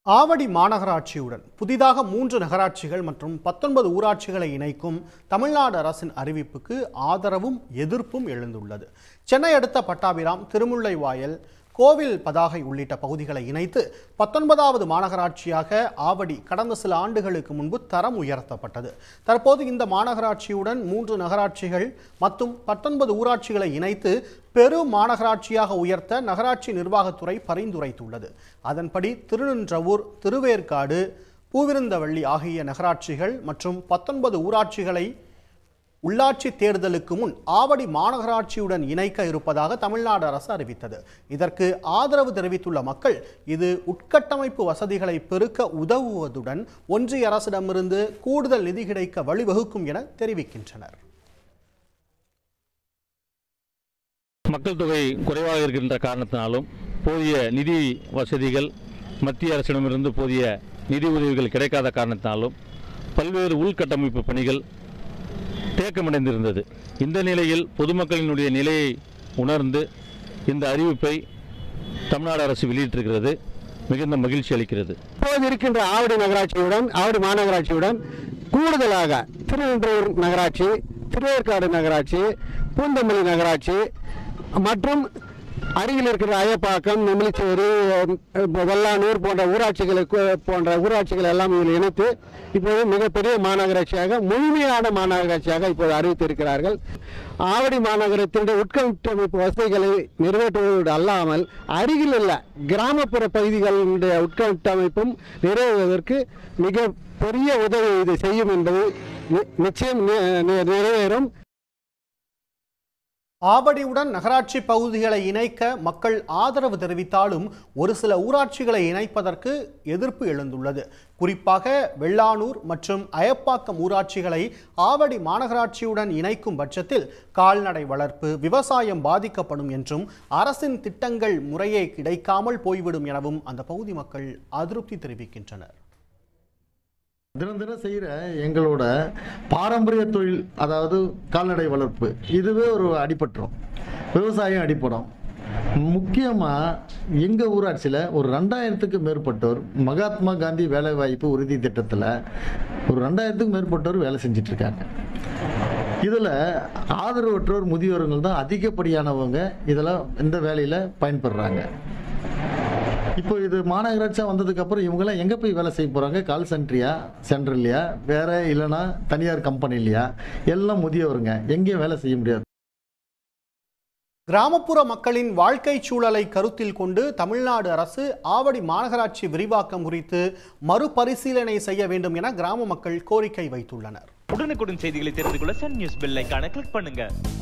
ஆவடி மாநகராட்சியுடன் புதிதாக மூன்று நகராட்சிகள் மற்றும் பத்தொன்பது ஊராட்சிகளை இணைக்கும் தமிழ்நாடு அரசின் அறிவிப்புக்கு ஆதரவும் எதிர்ப்பும் எழுந்துள்ளது சென்னை அடுத்த பட்டாபிராம் திருமுல்லைவாயல் கோவில் பதாகை உள்ளிட்ட பகுதிகளை இணைத்து பத்தொன்பதாவது மாநகராட்சியாக ஆவடி கடந்த சில ஆண்டுகளுக்கு முன்பு தரம் உயர்த்தப்பட்டது தற்போது இந்த மாநகராட்சியுடன் மூன்று நகராட்சிகள் மற்றும் பத்தொன்பது ஊராட்சிகளை இணைத்து பெரு மாநகராட்சியாக உயர்த்த நகராட்சி நிர்வாகத்துறை பரிந்துரைத்துள்ளது அதன்படி திருநின்றவூர் திருவேற்காடு பூவிருந்தவள்ளி ஆகிய நகராட்சிகள் மற்றும் பத்தொன்பது ஊராட்சிகளை உள்ளாட்சி தேர்தலுக்கு முன் ஆவடி மாநகராட்சியுடன் இணைக்க இருப்பதாக தமிழ்நாடு அரசு அறிவித்தது இதற்கு ஆதரவு தெரிவித்துள்ள மக்கள் இது உட்கட்டமைப்பு வசதிகளை பெருக்க உதவுவதுடன் ஒன்றிய அரசிடமிருந்து கூடுதல் நிதி கிடைக்க வழிவகுக்கும் என தெரிவிக்கின்றனர் மக்கள் தொகை குறைவாக இருக்கின்ற காரணத்தினாலும் போதிய நிதி வசதிகள் மத்திய அரசிடமிருந்து போதிய நிதி உதவிகள் கிடைக்காத காரணத்தினாலும் பல்வேறு உள்கட்டமைப்பு பணிகள் தேக்கமடைந்திருந்தது இந்த நிலையில் பொதுமக்களினுடைய நிலையை உணர்ந்து இந்த அறிவிப்பை தமிழ்நாடு அரசு வெளியிட்டிருக்கிறது மிகுந்த மகிழ்ச்சி அளிக்கிறது இப்போது இருக்கின்ற ஆவடி நகராட்சியுடன் ஆவடி மாநகராட்சியுடன் கூடுதலாக திருவென்றூர் நகராட்சி திருவேற்காடு நகராட்சி பூந்தமல்லி நகராட்சி மற்றும் அருகில் இருக்கிற அயப்பாக்கம் நெமிலிச்சேரி அஹ், வெள்ளானூர் போன்ற ஊராட்சிகளுக்கு போன்ற ஊராட்சிகள் எல்லாம் இதில் இணைத்து இப்போது மிகப்பெரிய மாநகராட்சியாக முழுமையான மாநகராட்சியாக இப்போது அறிவித்திருக்கிறார்கள் ஆவடி மாநகரத்தினுடைய உட்கட்டமைப்பு வசதிகளை நிறைவேற்றுவதோடு அல்லாமல் அருகில் உள்ள கிராமப்புற பகுதிகளுடைய உட்கட்டமைப்பும் நிறைவேறுவதற்கு மிக பெரிய உதவி இது செய்யும் என்பது நி- நிச்சயம் நி- நி- நிறைவேறும் ஆவடியுடன் நகராட்சி பகுதிகளை இணைக்க மக்கள் ஆதரவு தெரிவித்தாலும் ஒரு சில ஊராட்சிகளை இணைப்பதற்கு எதிர்ப்பு எழுந்துள்ளது குறிப்பாக வெள்ளானூர் மற்றும் அயப்பாக்கம் ஊராட்சிகளை ஆவடி மாநகராட்சியுடன் இணைக்கும் பட்சத்தில் கால்நடை வளர்ப்பு விவசாயம் பாதிக்கப்படும் என்றும் அரசின் திட்டங்கள் முறையே கிடைக்காமல் போய்விடும் எனவும் அந்த பகுதி மக்கள் அதிருப்தி தெரிவிக்கின்றனர் தினம் தினம் செய்கிற எங்களோட பாரம்பரிய தொழில் அதாவது கால்நடை வளர்ப்பு இதுவே ஒரு அடிபட்டுரும் விவசாயம் அடிப்படும் முக்கியமாக எங்கள் ஊராட்சியில் ஒரு ரெண்டாயிரத்துக்கு மேற்பட்டோர் மகாத்மா காந்தி வேலைவாய்ப்பு உறுதி திட்டத்தில் ஒரு ரெண்டாயிரத்துக்கு மேற்பட்டோர் வேலை செஞ்சுட்டு இருக்காங்க இதில் ஆதரவற்றோர் முதியோர்கள் தான் அதிகப்படியானவங்க இதில் இந்த வேலையில் பயன்படுறாங்க இப்போ இது மாநகராட்சியாக வந்ததுக்கு அப்புறம் இவங்கெல்லாம் எங்கே போய் வேலை செய்ய போகிறாங்க கால் சென்ட்ரியா சென்ட்ரல்லையா வேற இல்லைன்னா தனியார் கம்பெனிலையா எல்லாம் முதியவருங்க எங்கேயும் வேலை செய்ய முடியாது கிராமப்புற மக்களின் வாழ்க்கை சூழலை கருத்தில் கொண்டு தமிழ்நாடு அரசு ஆவடி மாநகராட்சி விரிவாக்கம் குறித்து மறுபரிசீலனை செய்ய வேண்டும் என கிராம மக்கள் கோரிக்கை வைத்துள்ளனர் உடனுக்குடன் செய்திகளை தெரிந்து கொள்ள சன் நியூஸ் பெல் ஐகானை கிளிக் பண்ணுங்க